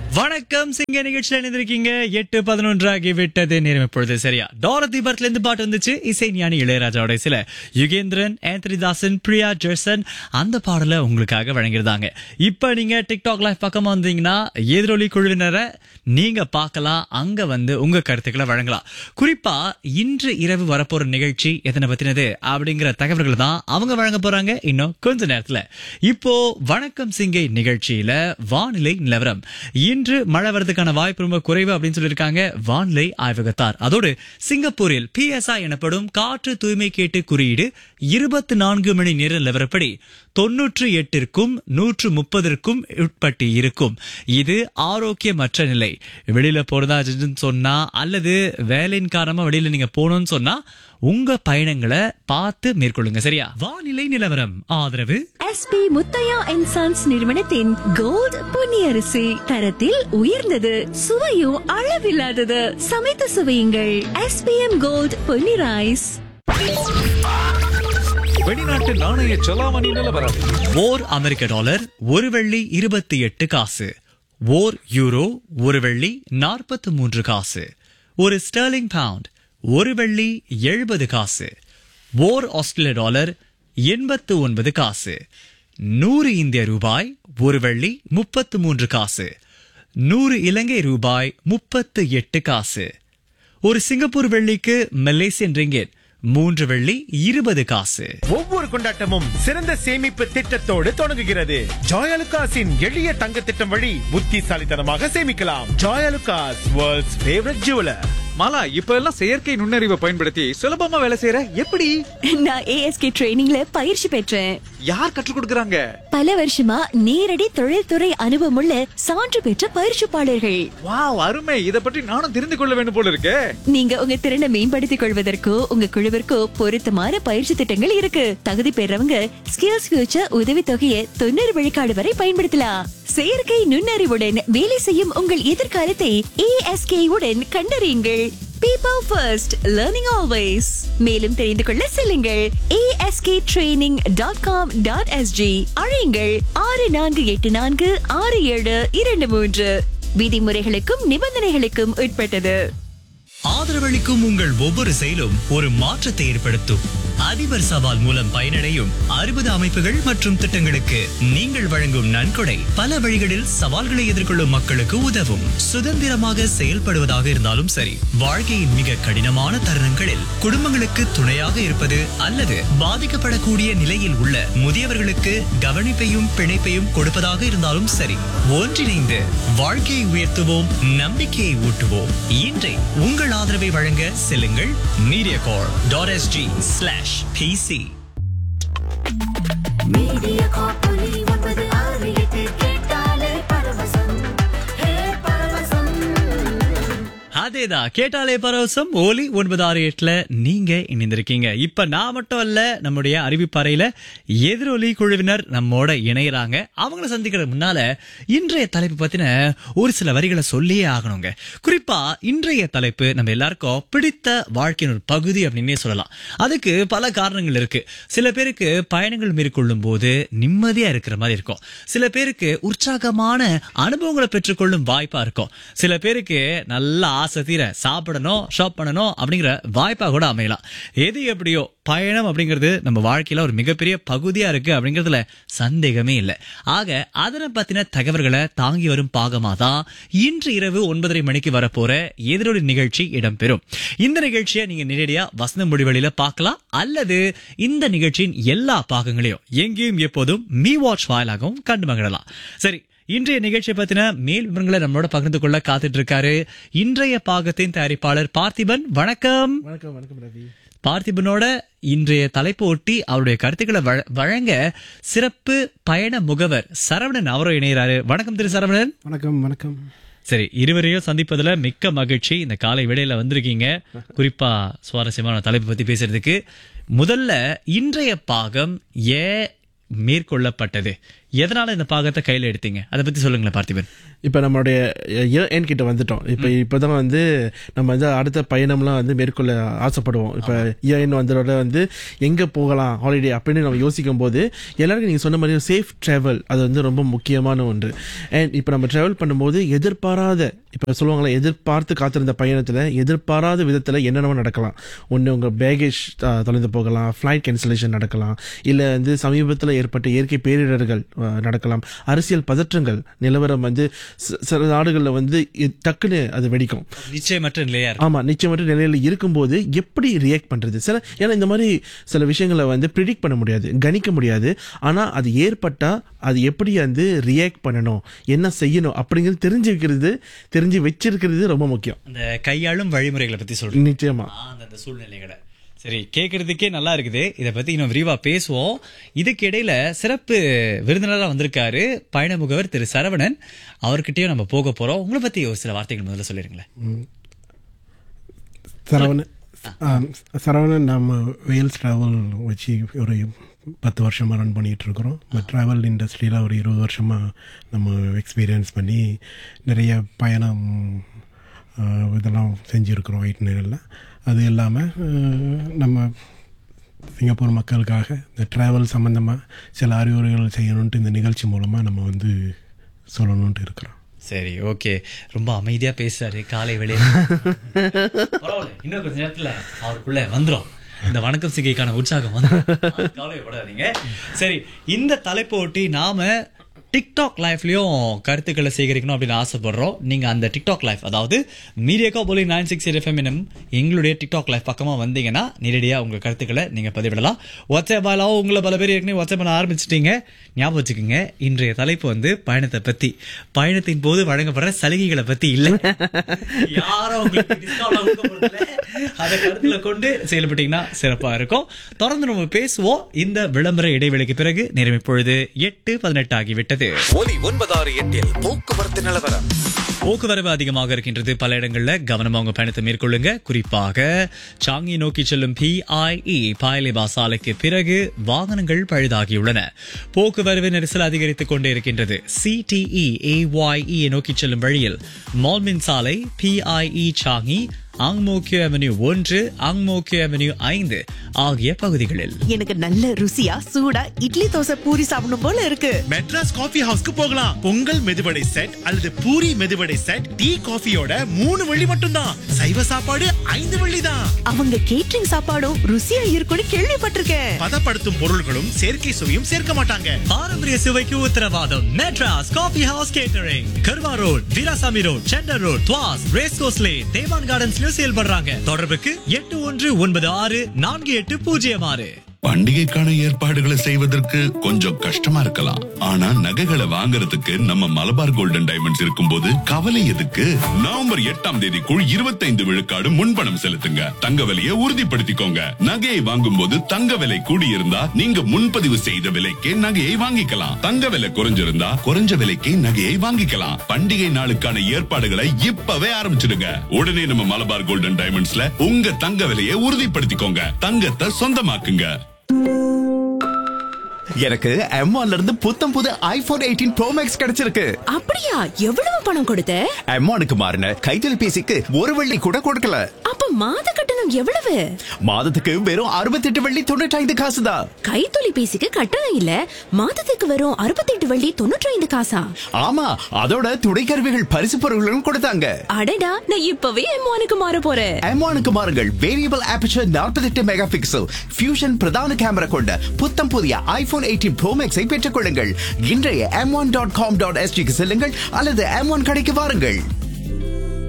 வணக்கம் சிங்க நிகழ்ச்சியில் இணைந்திருக்கீங்க எட்டு பதினொன்று ஆகி விட்டது நேரம் இப்பொழுது சரியா டாரதி பர்த்ல இருந்து பாட்டு வந்துச்சு இசை ஞானி இளையராஜாவோட சில யுகேந்திரன் ஆந்தனி தாசன் பிரியா ஜெர்சன் அந்த பாடலை உங்களுக்காக வழங்கியிருந்தாங்க இப்ப நீங்க டிக்டாக் லைவ் பக்கமா வந்தீங்கன்னா எதிரொலி குழுவினரை நீங்க பார்க்கலாம் அங்க வந்து உங்க கருத்துக்களை வழங்கலாம் குறிப்பா இன்று இரவு வரப்போற நிகழ்ச்சி எதனை பத்தினது அப்படிங்கிற தகவல்கள் தான் அவங்க வழங்க போறாங்க இன்னும் கொஞ்ச நேரத்துல இப்போ வணக்கம் சிங்கை நிகழ்ச்சியில வானிலை நிலவரம் இன்று மழை வரதுக்கான வாய்ப்பு ரொம்ப குறைவு அப்படின்னு சொல்லியிருக்காங்க வானிலை ஆய்வகத்தார் அதோடு சிங்கப்பூரில் பிஎஸ்ஐ எனப்படும் காற்று தூய்மை கேட்டு குறியீடு இருபத்தி நான்கு மணி நேர நிலவரப்படி தொன்னூற்று எட்டிற்கும் நூற்று முப்பதற்கும் உட்பட்டு இருக்கும் இது ஆரோக்கியமற்ற நிலை வெளியில போறதா இருந்துச்சுன்னு சொன்னா அல்லது வேலையின் காரணமா வெளியில நீங்க போகணும்னு சொன்னா உங்க பயணங்களை பார்த்து மேற்கொள்ளுங்க சரியா வானிலை நிலவரம் ஆதரவு எஸ்பி முத்தையா அண்ட் சன்ஸ் நிறுவனத்தின் கோல்ட் பொன்னியரிசி தரத்தில் உயர்ந்தது சுவையும் அளவில்லாதது சமைத்து சுவையுங்கள் எஸ்பிஎம் கோல்ட் பொன்னி ரைஸ் வெளிநாட்டு நாணய செலாவணி நிலவரம் ஓர் அமெரிக்க டாலர் ஒரு வெள்ளி இருபத்தி எட்டு காசு ஓர் யூரோ ஒரு வெள்ளி நாற்பத்தி மூன்று காசு ஒரு ஸ்டெர்லிங் பவுண்ட் ஒரு வெள்ளி எழுபது காசு ஓர் ஆஸ்திரேலிய டாலர் எண்பத்து ஒன்பது காசு நூறு இந்திய ரூபாய் ஒரு வெள்ளி முப்பத்து மூன்று காசு நூறு இலங்கை ரூபாய் முப்பத்து எட்டு காசு ஒரு சிங்கப்பூர் வெள்ளிக்கு மலேசியன் ரிங்கெட் மூன்று வெள்ளி இருபது காசு ஒவ்வொரு கொண்டாட்டமும் சிறந்த சேமிப்பு திட்டத்தோடு தொடங்குகிறது ஜாயலுகாஸின் எளிய தங்க திட்டம் வழி புத்திசாலித்தனமாக சேமிக்கலாம் Joyalukkas world's favourite jeweller Mala இப்ப எல்லாம் செயற்கை நுண்ணறிவை பயன்படுத்தி சுலபமா வேலை செய்யற எப்படி நான் ஏஎஸ்கே ட்ரைனிங்ல பயிற்சி பெற்றேன் யார் கற்றுக் கொடுக்கறாங்க பல வருஷமா நேரடி தொழில்துறை அனுபவமுள்ள சான்று பெற்ற பயிற்சிப்பாளர்கள் வாவ் அருமை இத பற்றி நானும் தெரிந்து கொள்ள வேண்டும் போல இருக்கே நீங்க உங்க திறனை மேம்படுத்திக் கொள்வதற்கோ உங்க குழுவிற்கோ பொருத்தமான பயிற்சி திட்டங்கள் இருக்கு தகுதி பெறவங்க ஸ்கில்ஸ் ஃபியூச்சர் உதவி தொகையை தொண்ணூறு விழுக்காடு வரை பயன்படுத்தலாம் செயற்கை நுண்ணறிவுடன் வேலை செய்யும் உங்கள் எதிர்காலத்தை ஏஎஸ்கே உடன் கண்டறியுங்கள் பீப்பிள் ஃபர்ஸ்ட் லேர்னிங் ஆல்வேஸ் மேலும் தெரிந்து கொள்ள செல்லுங்கள் ASK training dot com dot SG அழையுங்கள் ஆறு நான்கு எட்டு நான்கு ஆறு ஏழு இரண்டு மூன்று விதிமுறைகளுக்கும் நிபந்தனைகளுக்கும் உட்பட்டது ஆதரவளிக்கும் உங்கள் ஒவ்வொரு செயலும் ஒரு மாற்றத்தை ஏற்படுத்தும் அதிபர் சவால் மூலம் பயனடையும் அறுபது அமைப்புகள் மற்றும் திட்டங்களுக்கு நீங்கள் வழங்கும் நன்கொடை பல வழிகளில் சவால்களை எதிர்கொள்ளும் மக்களுக்கு உதவும் சுதந்திரமாக செயல்படுவதாக இருந்தாலும் சரி வாழ்க்கையின் மிக கடினமான தருணங்களில் குடும்பங்களுக்கு துணையாக இருப்பது அல்லது பாதிக்கப்படக்கூடிய நிலையில் உள்ள முதியவர்களுக்கு கவனிப்பையும் பிணைப்பையும் கொடுப்பதாக இருந்தாலும் சரி ஒன்றிணைந்து வாழ்க்கையை உயர்த்துவோம் நம்பிக்கையை ஊட்டுவோம் இன்றை உங்கள் ஆதரவை வழங்க செல்லுங்கள் mediacorp dot SG slash PC media காப்பொலி ஒன்பது ஆறு எட்டு கேட்டாலே பரவசம் ஹே பரவசம் அதேதான் கேட்டாலே பரவசம் ஓலி ஒன்பது ஆறு எட்டுல நீங்க இணைந்திருக்கீங்க இப்ப நான் மட்டும் அல்ல நம்முடைய அறிவிப்பறையில எதிரொலி குழுவினர் நம்மோட இணையறாங்க அவங்கள சந்திக்கிற முன்னால இன்றைய தலைப்பு பத்தின ஒரு சில வரிகளை சொல்லியே ஆகணுங்க குறிப்பா இன்றைய தலைப்பு நம்ம எல்லாருக்கும் பிடித்த வாழ்க்கையின் ஒரு பகுதி அப்படின்னே சொல்லலாம் அதுக்கு பல காரணங்கள் இருக்கு சில பேருக்கு பயணங்கள் மேற்கொள்ளும் போது நிம்மதியா இருக்கிற மாதிரி இருக்கும் சில பேருக்கு உற்சாகமான அனுபவங்களை பெற்றுக்கொள்ளும் வாய்ப்பா இருக்கும் சில பேருக்கு நல்ல ஆசை தீர சாப்பிடணும் ஷாப் பண்ணணும் அப்படிங்கிற வாய்ப்பா கூட அமையலாம் எது எப்படியோ பயணம் அப்படிங்கிறது நம்ம வாழ்க்கையில ஒரு மிகப்பெரிய பகுதியா இருக்கு அப்படிங்கிறதுல சந்தேகமே இல்லை ஆக அதனை பத்தின தகவல்களை தாங்கி வரும் பாகமா தான் இன்று இரவு ஒன்பதரை மணிக்கு வரப்போற எதிரொலி நிகழ்ச்சி இடம்பெறும் இந்த நிகழ்ச்சியை நீங்க நேரடியா வசந்த முடிவெளியில பார்க்கலாம் அல்லது இந்த நிகழ்ச்சியின் எல்லா பாகங்களையும் எங்கேயும் எப்போதும் மீ வாட்ச் வாயிலாகவும் கண்டு மகிழலாம் சரி இன்றைய நிகழ்ச்சியை பத்தின மேல் விவரங்களை நம்மளோட பகிர்ந்து கொள்ள காத்துட்டு இருக்காரு இன்றைய பாகத்தின் தயாரிப்பாளர் பார்த்திபன் வணக்கம் வணக்கம் வணக்கம் ரவி பார்த்திபனோட இன்றைய தலைப்பு ஒட்டி அவருடைய கருத்துக்களை வழ- வழங்க சிறப்பு பயண முகவர் சரவணன் அவரும் இணைகிறாரு வணக்கம் திரு சரவணன் வணக்கம் வணக்கம் சரி இருவரையும் சந்திப்பதுல மிக்க மகிழ்ச்சி இந்த காலை வேளையில வந்திருக்கீங்க குறிப்பா சுவாரஸ்யமான தலைப்பு பத்தி பேசுறதுக்கு முதல்ல இன்றைய பாகம் ஏன் மேற்கொள்ளப்பட்டது எதனால இந்த பாகத்தை கையில எடுத்தீங்க அதை பத்தி சொல்லுங்களேன் பார்த்திபன் இப்போ நம்மளுடைய இயர் என் கிட்ட வந்துட்டோம் இப்போ இப்போதான் வந்து நம்ம வந்து அடுத்த பயணம்லாம் வந்து மேற்கொள்ள ஆசைப்படுவோம் இப்போ இயர் என் வந்ததோட வந்து எங்கே போகலாம் ஹாலிடே அப்படின்னு நம்ம யோசிக்கும் போது எல்லாருக்கும் நீங்கள் சொன்ன மாதிரி சேஃப் ட்ராவல் அது வந்து ரொம்ப முக்கியமான ஒன்று அண்ட் இப்போ நம்ம ட்ராவல் பண்ணும்போது எதிர்பாராத இப்போ சொல்லுவாங்களே எதிர்பார்த்து காத்திருந்த பயணத்தில் எதிர்பாராத விதத்தில் என்னென்ன நடக்கலாம் ஒன்று உங்கள் பேகேஜ் தொலைந்து போகலாம் ஃப்ளைட் கேன்சலேஷன் நடக்கலாம் இல்லை வந்து சமீபத்தில் ஏற்பட்ட இயற்கை பேரிடர்கள் அஹ், நடக்கலாம் அரசியல் பதற்றங்கள் நிலவரம் வந்து ச- சில நாடுகளில் வந்து இ- டக்குன்னு அது வெடிக்கும் நிச்சயமற்ற நிலையா இருக்கு ஆமா நிச்சயமற்ற நிலையில இருக்கும்போது எப்படி ரியாக்ட் பண்றது சில ஏன்னா இந்த மாதிரி சில விஷயங்களை வந்து ப்ரிடிக்ட் பண்ண முடியாது கணிக்க முடியாது ஆனா அது ஏற்பட்டா அது எப்படி வந்து ரியாக்ட் பண்ணணும் என்ன செய்யணும் அப்படிங்கிறது தெரிஞ்சு வைக்கிறது தெரிஞ்சு வச்சிருக்கிறது ரொம்ப முக்கியம் அந்த கையாளும் வழிமுறைகளை பத்தி சொல்றேன் நிச்சயமா அந்த சூழ்நிலைகளை சரி கேட்கறதுக்கே நல்லா இருக்குது இதை பத்தி இன்னும் விரிவா பேசுவோம் இதுக்கு இடையில சிறப்பு விருந்தினராக வந்திருக்காரு பயண முகவர் திரு சரவணன் அவர்கிட்டயும் நம்ம போக போறோம் உங்களை பத்தி ஒரு சில வார்த்தைகள் முதல்ல சொல்லிருங்களேன் சரவணன் ஆம், சரவணன் நம்ம வேல்ஸ் ட்ராவல் வச்சு ஒரு பத்து வருஷமாக ரன் பண்ணிகிட்டு இருக்கிறோம் இந்த ட்ராவல் இண்டஸ்ட்ரியில் ஒரு இருபது வருஷமாக நம்ம எக்ஸ்பீரியன்ஸ் பண்ணி நிறைய பயணம் ஆ, இதெல்லாம் செஞ்சுருக்கிறோம் ஐட்னரில் அது இல்லாமல் நம்ம சிங்கப்பூர் மக்களுக்காக இந்த ட்ராவல் சம்மந்தமாக சில அறிவுரைகள் செய்யணுன்ட்டு இந்த நிகழ்ச்சி மூலமாக நம்ம வந்து சொல்லணுன்ட்டு இருக்கிறோம் சரி ஓகே ரொம்ப அமைதியா பேசுறாரு காலை வேளையில பரவாயில்ல இன்னும் கொஞ்ச நேரத்துல அவருக்குள்ள வந்துரும் இந்த வணக்கம் சிகைக்கான உற்சாகம் வந்து கவலைப்படாதீங்க சரி இந்த தலைப்பை ஒட்டி நாம டிக்டாக் லைஃப்லயும் கருத்துக்களை சேகரிக்கணும் அப்படின்னு ஆசைப்படுறோம் நீங்க அந்த டிக்டாக் லைஃப் அதாவது மீடியாக்கா போலி நைன் சிக்ஸ் எஃப்எம் எனும் எங்களுடைய டிக்டாக் லைஃப் பக்கமா வந்தீங்கன்னா நேரடியா உங்க கருத்துக்களை நீங்க பதிவிடலாம் வாட்ஸ்அப் வாயிலாக உங்களை பல பேர் ஏற்கனவே வாட்ஸ்அப் பண்ண ஆரம்பிச்சிட்டீங்க ஞாபகம் வச்சுக்கோங்க இன்றைய தலைப்பு வந்து பயணத்தை பத்தி பயணத்தின் போது வழங்கப்படுற சலுகைகளை பத்தி இல்ல யாரும் உங்களுக்கு discount எல்லாம் கொடுக்க போறதில்ல. அதை கருத்துல கொண்டு செயல்பட்டீங்கன்னா சிறப்பா இருக்கும் தொடர்ந்து நம்ம பேசுவோம் இந்த விளம்பர இடைவெளிக்கு பிறகு நேரம் இப்பொழுது எட்டு பதினெட்டு ஆகிவிட்டது ஒலி ஒன்பதாறு எட்டில் போக்குவரத்து நிலவரம் போக்குவரவு அதிகமாக இருக்கின்றது பல இடங்கள்ல கவனமா உங்க பயணத்தை மேற்கொள்ளுங்க குறிப்பாக சாங்கி நோக்கி செல்லும் பிஐஇ பாயலிபா சாலைக்கு பிறகு வாகனங்கள் பழுதாகியுள்ளன போக்குவரவு நெரிசல் அதிகரித்துக் கொண்டே இருக்கின்றது சிடிஇ ஏஒய்இ நோக்கி செல்லும் வழியில் மால்மின் சாலை பிஐஇ சாங்கி அங்மோக்கியோ அவென்யூ ஒன்று அங்மோக்கியோ அவென்யூ ஐந்து ஆகிய பகுதிகளில் எனக்கு நல்ல ருசியா சூடா இட்லி தோசை பூரி சாப்பிடணும் போல இருக்கு மெட்ராஸ் காஃபி ஹவுஸ்க்கு போகலாம் பொங்கல் மெதுவடை செட் அல்லது பூரி மெதுவடை செட் டீ காஃபியோட மூணு வெள்ளி மட்டும்தான் சைவ சாப்பாடு ஐந்து வெள்ளி தான் அவங்க கேட்டரிங் சாப்பாடும் ருசியா இருக்கும்னு கேள்விப்பட்டிருக்கேன் பதப்படுத்தும் பொருள்களும் செயற்கை சுவையும் சேர்க்க மாட்டாங்க பாரம்பரிய சுவைக்கு உத்தரவாதம் மெட்ராஸ் காஃபி ஹவுஸ் கேட்டரிங் கர்வா road Veerasamy road centre road Tuas race கோஸ்லே தேவான் கார்டன்ஸ்லயும் செயல்படுறாங்க தொடர்புக்கு எட்டு ஒன்று ஒன்பது ஆறு நான்கு எட்டு பூஜ்ஜியம் ஆறு பண்டிகைக்கான ஏற்பாடுகளை செய்வதற்கு கொஞ்சம் கஷ்டமா இருக்கலாம் ஆனா நகைகளை வாங்குறதுக்கு நம்ம மலபார் கோல்டன் டைமண்ட்ஸ் இருக்கும்போது கவலை எதுக்கு நவம்பர் எட்டாம் தேதிக்குள் இருபத்தைந்து விழுக்காடு முன்பணம் செலுத்துங்க தங்க விலையை உறுதிப்படுத்திக்கோங்க நகையை வாங்கும்போது தங்க விலை கூடியிருந்தா நீங்க முன்பதிவு செய்த விலைக்கே நகையை வாங்கிக்கலாம் தங்க விலை குறைஞ்சிருந்தா குறைஞ்ச விலைக்கே நகையை வாங்கிக்கலாம் பண்டிகை நாளுக்கான ஏற்பாடுகளை இப்பவே ஆரம்பிச்சிடுங்க உடனே நம்ம மலபார் கோல்டன் டைமண்ட்ஸ்ல உங்க தங்க விலையை உறுதிப்படுத்திக்கோங்க தங்கத்தை சொந்தமாக்குங்க எனக்கு M1 ல இருந்து புத்தம் புது ஐபோன் எயிட்டீன் ப்ரோ மேக்ஸ் கிடைச்சிருக்கு அப்படியா எவ்வளவு பணம் கொடுத்த M1க்கு மாறின கைத்தொலைபேசிக்கு ஒரு வெள்ளி கூட கொடுக்கல அப்ப மாத கட்டணம் எவ்வளவு மாதத்துக்கு வெறும் அறுபத்தெட்டு வெள்ளி தொண்ணூற்றி ஐந்து காசு தான் கைத்தொலைபேசிக்கு கட்டணம் இல்ல மாதத்துக்கு வரும் அறுபத்தெட்டு வள்ளி தொண்ணூற்றி ஐந்து காசா ஆமா அதோட துணை கருவிகள் பரிசு பொருள்களும் கொடுத்தாங்க அடடா நான் இப்பவே எம்மானுக்கு மாற போறேன் M1க்கு மாறுங்கள் variable aperture 48 megapixel fusion பிரதான கேமரா கொண்ட புத்தம் புதிய ஐபோன் எயிட்டீன் ப்ரோ மேக்ஸை பெற்றுக் கொள்ளுங்கள் இன்றைய M one dot com dot எஸ்டிக்கு செல்லுங்கள் அல்லது எம் ஒன் கடைக்கு வாருங்கள்